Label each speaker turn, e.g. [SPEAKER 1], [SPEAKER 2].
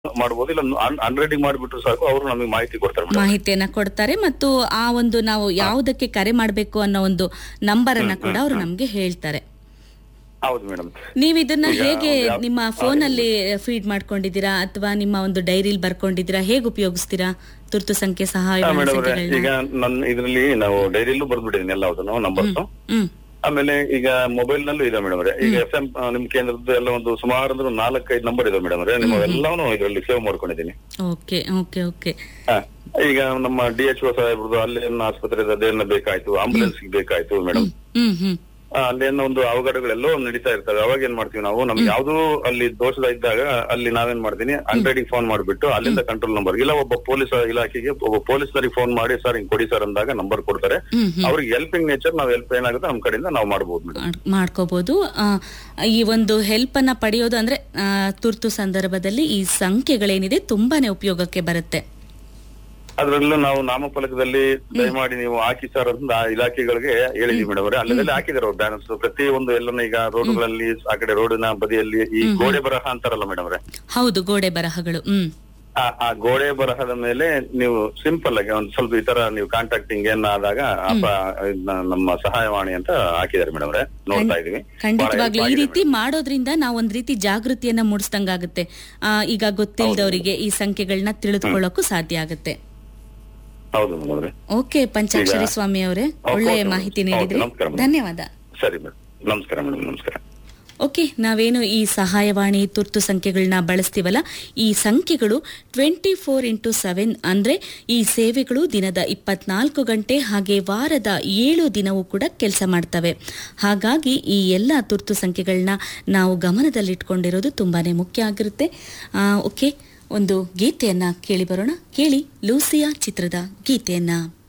[SPEAKER 1] ಮಾಡ್ಬೋದು ಇಲ್ಲ ಅನ್ರೈಡಿಂಗ್ ಮಾಡಿಬಿಟ್ರು ಸಾಕು ಅವರು ನಮಗೆ ಮಾಹಿತಿ ಕೊಡ್ತಾರೆ ಮೇಡಮ್
[SPEAKER 2] ಮಾಹಿತಿಯನ್ನ ಕೊಡ್ತಾರೆ ಮತ್ತು ಆ ಒಂದು ನಾವು ಯಾವುದಕ್ಕೆ ಕರೆ ಮಾಡಬೇಕು ಅನ್ನೋ ಒಂದು ನಂಬರ್ ಅನ್ನ ಕೂಡ ಅವರು ನಮ್ಗೆ ಹೇಳ್ತಾರೆ
[SPEAKER 1] ಹೌದು ಮೇಡಮ್
[SPEAKER 2] ನೀವು ಇದನ್ನ
[SPEAKER 1] ಈಗ
[SPEAKER 2] ಹೇಗೆ
[SPEAKER 1] ಒಂದು ಯಾವ-
[SPEAKER 2] ನಿಮ್ಮ ಫೋನ್ ಅಲ್ಲಿ ಫೀಡ್ ಮಾಡ್ಕೊಂಡಿದ್ದೀರಾ ಅಥವಾ ನಿಮ್ಮ ಒಂದು ಡೈರಿಲಿ ಬರ್ಕೊಂಡಿದ್ದೀರಾ ಹೇಗೆ ಉಪಯೋಗಿಸ್ತೀರಾ ತುರ್ತು ಸಂಖ್ಯೆ ಸಹಾಯವಾಣಿ
[SPEAKER 1] ಮೇಡಮ್
[SPEAKER 2] ಸಂಖ್ಯೆಗಳನ್ನ
[SPEAKER 1] ಈಗ ನನ್ನ ಇದರಲ್ಲಿ ನಾವು ಡೈರಿಯಲ್ಲೂ ಬರ್ದ್ಬಿಟ್ಟಿದ್ದೀನಿ ಎಲ್ಲ ಅದನ್ನು ನಂಬರ್ಸ್
[SPEAKER 2] ಹ್ಮ್
[SPEAKER 1] ಆಮೇಲೆ ಈಗ ಮೊಬೈಲ್ ನಲ್ಲೂ ಇದೆ ಮೇಡಮ್ ಈಗ ಎಫ್ ಎಂ ನಿಮ್ ಕೇಂದ್ರದ್ದು ಎಲ್ಲ ಒಂದು ಸುಮಾರು ಅಂದ್ರೆ ನಾಲ್ಕೈದು ನಂಬರ್ ಇದೆ ಮೇಡಮ್ ನಿಮ್ಮ ಎಲ್ಲಾನು ಇದರಲ್ಲಿ ಸೇವ್ ಮಾಡ್ಕೊಂಡಿದ್ದೀನಿ
[SPEAKER 2] ಓಕೆ ಓಕೆ ಓಕೆ
[SPEAKER 1] ಹಾ. ಈಗ ನಮ್ಮ ಡಿ ಎಚ್ ಒ ಸಾಹೇಬ್ರದ್ದು ಅಲ್ಲೇನ ಆಸ್ಪತ್ರೆ ಅದೇನ ಬೇಕಾಯ್ತು ಆಂಬುಲೆನ್ಸ್ ಬೇಕಾಯ್ತು ಮೇಡಮ್
[SPEAKER 2] ಹ್ಮ್ ಹ್ಮ್
[SPEAKER 1] ಅಲ್ಲೇನೋ ಒಂದು ಅವಘಡಗಳೆಲ್ಲೋ ನಡೀತಾ ಇರ್ತವೆ ಅವಾಗ ಏನ್ ಮಾಡ್ತೀವಿ ನಾವು ನಮ್ಗೆ ಯಾವ್ದು ಅಲ್ಲಿ ದೋಷದ ಇದ್ದಾಗ ಅಲ್ಲಿ ನಾವೇನ್ ಮಾಡ್ತೀನಿ ಹಂಡ್ರೆಡಿಗೆ ಫೋನ್ ಮಾಡ್ಬಿಟ್ಟು ಅಲ್ಲಿಂದ ಕಂಟ್ರೋಲ್ ನಂಬರ್ ಇಲ್ಲ ಒಬ್ಬ ಪೊಲೀಸ್ ಇಲಾಖೆಗೆ ಒಬ್ಬ ಪೊಲೀಸರಿಗೆ ಫೋನ್ ಮಾಡಿ ಸರ್ ಹಿಂಗ್ ಕೊಡಿ ಸರ್ ಅಂದಾಗ ನಂಬರ್ ಕೊಡ್ತಾರೆ
[SPEAKER 2] ಹ್ಮ್ ಹ್ಮ್
[SPEAKER 1] ಅವ್ರಿಗೆ ಹೆಲ್ಪಿಂಗ್ ನೇಚರ್ ನಾವ್ ಹೆಲ್ಪ್ ಏನಾಗುತ್ತೆ ನಮ್ ಕಡೆಯಿಂದ ನಾವು ಮಾಡ್ಬೋದು ಮೇಡಮ್
[SPEAKER 2] ಮಾಡ್- ಮಾಡ್ಕೋಬಹುದು ಆ, ಈ ಒಂದು ಹೆಲ್ಪ್ ಅನ್ನ ಪಡೆಯೋದು ಅಂದ್ರೆ ಆ, ತುರ್ತು ಸಂದರ್ಭದಲ್ಲಿ ಈ ಸಂಖ್ಯೆಗಳೇನಿದೆ ತುಂಬಾನೇ ಉಪಯೋಗಕ್ಕೆ ಬರುತ್ತೆ
[SPEAKER 1] ಅದ್ರಲ್ಲೂ ನಾವು ನಾಮಫಲಕದಲ್ಲಿ ದಯಮಾಡಿ ನೀವು ಹಾಕಿ ಸರ್ ಅಂತ ಆ ಇಲಾಖೆಗಳಿಗೆ ಹೇಳಿದ್ವಿ ಮೇಡಮ್ ಅವರೇ ಅಲ್ಲದಲ್ಲಿ ಹಾಕಿದಾರೆ ಅವ್ರು ಬ್ಯಾನರ್ಸ್ ಪ್ರತಿ ಒಂದು ಎಲ್ಲನ ಈಗ ರೋಡ್ಗಳಲ್ಲಿ ಆ ಕಡೆ ರೋಡಿನ ಬದಿಯಲ್ಲಿ ಈ ಗೋಡೆ ಬರಹ ಅಂತಾರಲ್ಲ ಮೇಡಮ್ ಅವರೇ
[SPEAKER 2] ಹೌದು ಗೋಡೆ ಬರಹಗಳು ಹ್ಮ್
[SPEAKER 1] ಆ ಆ ಗೋಡೆ ಬರಹದ ಮೇಲೆ ನೀವು ಸಿಂಪಲ್ ಆಗಿ ಒಂದ್ ಸ್ವಲ್ಪ ಈ ತರ ನೀವು ಕಾಂಟ್ಯಾಕ್ಟಿಂಗ್ ಏನಾದಾಗ ಅಪ್ಪ ಇದ್ನ ನಮ್ಮ ಸಹಾಯವಾಣಿ ಅಂತ ಹಾಕಿದ್ದಾರೆ ಮೇಡಮ್ ಅವರೇ ನೋಡ್ತಾ ಇದೀವಿ
[SPEAKER 2] ಖಂಡಿತವಾಗ್ಲೂ ಈ
[SPEAKER 1] ಬಹಳ
[SPEAKER 2] ರೀತಿ ಮಾಡೋದ್ರಿಂದ ನಾವು ಒಂದ್ ರೀತಿ ಜಾಗೃತಿಯನ್ನ ಮೂಡಿಸ್ದಂಗಾಗುತ್ತೆ ಆ, ಈಗ ಗೊತ್ತಿಲ್ಲದವರಿಗೆ ಈ ಸಂಖ್ಯೆಗಳನ್ನ ತಿಳಿದುಕೊಳ್ಳೋಕ್ಕೂ ಸಾಧ್ಯ ಆಗುತ್ತೆ
[SPEAKER 1] ಹೌದು ಮೇಡಮ್ ಅವರೇ
[SPEAKER 2] ಓಕೆ ಪಂಚಾಕ್ಷರಿ
[SPEAKER 1] ಈಗ-
[SPEAKER 2] ಸ್ವಾಮಿ ಅವರೇ
[SPEAKER 1] ಓಕೆ,
[SPEAKER 2] ಒಳ್ಳೆಯ
[SPEAKER 1] ಓಕೆ,
[SPEAKER 2] ಮಾಹಿತಿ
[SPEAKER 1] ಓಕೆ,
[SPEAKER 2] ನೀಡಿದ್ರಿ
[SPEAKER 1] ನಮಸ್ಕಾರ ಮೇಡಮ್.
[SPEAKER 2] ಧನ್ಯವಾದ
[SPEAKER 1] ಸರಿ ಮೇಡಮ್ ನಮಸ್ಕಾರ ಮೇಡಮ್ ನಮಸ್ಕಾರ
[SPEAKER 2] ಓಕೆ ನಾವೇನು ಈ ಸಹಾಯವಾಣಿ ತುರ್ತು ಸಂಖ್ಯೆಗಳನ್ನ ಬಳಸ್ತೀವಲ್ಲ ಈ ಸಂಖ್ಯೆಗಳು ಟ್ವೆಂಟಿ ಫೋರ್ ಇಂಟು ಸೆವೆನ್ ಅಂದ್ರೆ ಈ ಸೇವೆಗಳು ದಿನದ ಇಪ್ಪತ್ನಾಲ್ಕು ಗಂಟೆ ಹಾಗೆ ವಾರದ ಏಳು ದಿನವೂ ಕೂಡ ಕೆಲಸ ಮಾಡ್ತವೆ ಹಾಗಾಗಿ ಈ ಎಲ್ಲ ತುರ್ತು ಸಂಖ್ಯೆಗಳನ್ನ ನಾವು ಗಮನದಲ್ಲಿಟ್ಕೊಂಡಿರೋದು ತುಂಬಾನೇ ಮುಖ್ಯ ಆಗಿರುತ್ತೆ ಆ, ಓಕೆ ಒಂದು ಗೀತೆಯನ್ನ ಕೇಳಿ ಬರೋಣ ಕೇಳಿ ಲೂಸಿಯಾ ಚಿತ್ರದ ಗೀತೆಯನ್ನ